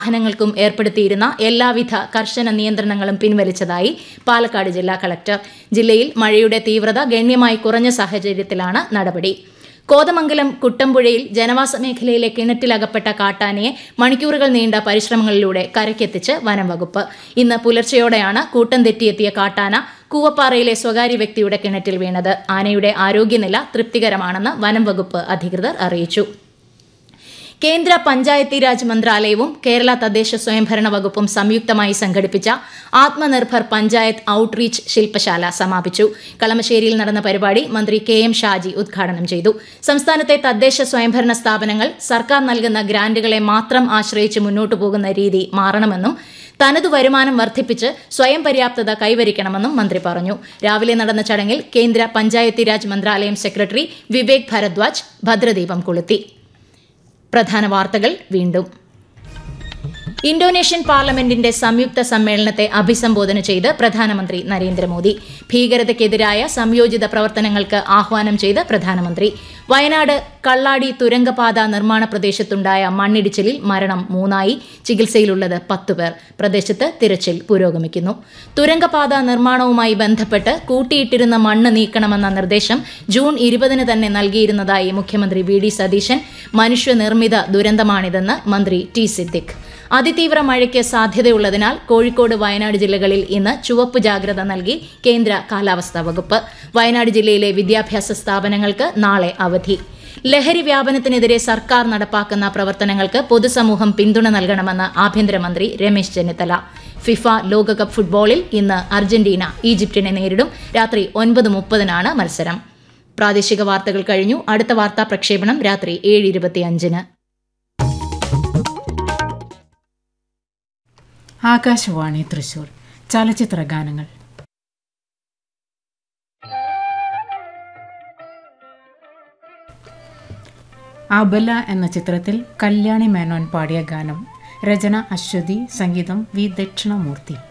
വാഹനങ്ങൾക്കും ഏർപ്പെടുത്തിയിരുന്ന എല്ലാവിധ കർശന നിയന്ത്രണങ്ങളും പിൻവലിച്ചതായി പാലക്കാട് ജില്ലാ കളക്ടർ ജില്ലയിൽ മഴയുടെ തീവ്രത ഗണ്യമായി കുറഞ്ഞ സാഹചര്യത്തിലാണ് നടപടി കോതമംഗലം കുട്ടമ്പുഴയിൽ ജനവാസ മേഖലയിലെ കിണറ്റിലകപ്പെട്ട കാട്ടാനയെ മണിക്കൂറുകൾ നീണ്ട പരിശ്രമങ്ങളിലൂടെ കരയ്ക്കെത്തിച്ച് വനം വകുപ്പ് ഇന്ന് പുലർച്ചെയോടെയാണ് കൂട്ടം തെറ്റിയെത്തിയ കാട്ടാന കൂവപ്പാറയിലെ സ്വകാര്യ വ്യക്തിയുടെ കിണറ്റിൽ വീണത് ആനയുടെ ആരോഗ്യനില തൃപ്തികരമാണെന്ന് വനം വകുപ്പ് അധികൃതർ അറിയിച്ചു കേന്ദ്ര പഞ്ചായത്തി രാജ് മന്ത്രാലയവും കേരള തദ്ദേശ സ്വയംഭരണ വകുപ്പും സംയുക്തമായി സംഘടിപ്പിച്ച ആത്മനിർഭർ പഞ്ചായത്ത് ഔട്ട്റീച്ച് ശില്പശാല സമാപിച്ചു കളമശ്ശേരിയിൽ നടന്ന പരിപാടി മന്ത്രി കെ എം ഷാജി ഉദ്ഘാടനം ചെയ്തു സംസ്ഥാനത്തെ തദ്ദേശ സ്വയംഭരണ സ്ഥാപനങ്ങൾ സർക്കാർ നൽകുന്ന ഗ്രാന്റുകളെ മാത്രം ആശ്രയിച്ച് മുന്നോട്ടു പോകുന്ന രീതി മാറണമെന്നും തനതു വരുമാനം വർദ്ധിപ്പിച്ച് സ്വയം പര്യാപ്തത കൈവരിക്കണമെന്നും മന്ത്രി പറഞ്ഞു രാവിലെ നടന്ന ചടങ്ങിൽ കേന്ദ്ര പഞ്ചായത്തി രാജ് മന്ത്രാലയം സെക്രട്ടറി വിവേക് ഭരദ്വാജ് ഭദ്രദീപം കൊളുത്തി പ്രധാന വാർത്തകൾ വീണ്ടും ഇന്തോനേഷ്യൻ പാർലമെന്റിന്റെ സംയുക്ത സമ്മേളനത്തെ അഭിസംബോധന ചെയ്ത് പ്രധാനമന്ത്രി നരേന്ദ്രമോദി ഭീകരതയ്ക്കെതിരായ സംയോജിത പ്രവർത്തനങ്ങൾക്ക് ആഹ്വാനം ചെയ്ത് പ്രധാനമന്ത്രി വയനാട് കള്ളാടി തുരങ്കപാത നിർമ്മാണ പ്രദേശത്തുണ്ടായ മണ്ണിടിച്ചിലിൽ മരണം മൂന്നായി ചികിത്സയിലുള്ളത് പത്തുപേർ പ്രദേശത്ത് തിരച്ചിൽ പുരോഗമിക്കുന്നു തുരങ്കപാത നിർമ്മാണവുമായി ബന്ധപ്പെട്ട് കൂട്ടിയിട്ടിരുന്ന മണ്ണ് നീക്കണമെന്ന നിർദ്ദേശം ജൂൺ ഇരുപതിന് തന്നെ നൽകിയിരുന്നതായി മുഖ്യമന്ത്രി വി ഡി സതീശൻ മനുഷ്യനിർമ്മിത ദുരന്തമാണിതെന്ന് മന്ത്രി ടി സിദ്ദിഖ് അതിതീവ്ര മഴയ്ക്ക് സാധ്യതയുള്ളതിനാൽ കോഴിക്കോട് വയനാട് ജില്ലകളിൽ ഇന്ന് ചുവപ്പ് ജാഗ്രത നൽകി കേന്ദ്ര കാലാവസ്ഥാ വകുപ്പ് വയനാട് ജില്ലയിലെ വിദ്യാഭ്യാസ സ്ഥാപനങ്ങൾക്ക് നാളെ അവധി ലഹരി വ്യാപനത്തിനെതിരെ സർക്കാർ നടപ്പാക്കുന്ന പ്രവർത്തനങ്ങൾക്ക് പൊതുസമൂഹം പിന്തുണ നൽകണമെന്ന് ആഭ്യന്തരമന്ത്രി രമേശ് ചെന്നിത്തല ഫിഫ ലോകകപ്പ് ഫുട്ബോളിൽ ഇന്ന് അർജന്റീന ഈജിപ്തിനെ നേരിടും രാത്രി ഒൻപത് മുപ്പതിനാണ് മത്സരം പ്രാദേശിക വാർത്തകൾ കഴിഞ്ഞു അടുത്ത വാർത്താ പ്രക്ഷേപണം രാത്രി ഏഴ് ഇരുപത്തിയഞ്ചിന് ആകാശവാണി തൃശൂർ ചലച്ചിത്ര ഗാനങ്ങൾ അബല എന്ന ചിത്രത്തിൽ കല്യാണി മേനോൻ പാടിയ ഗാനം രചന അശ്വതി സംഗീതം വി ദക്ഷിണമൂർത്തി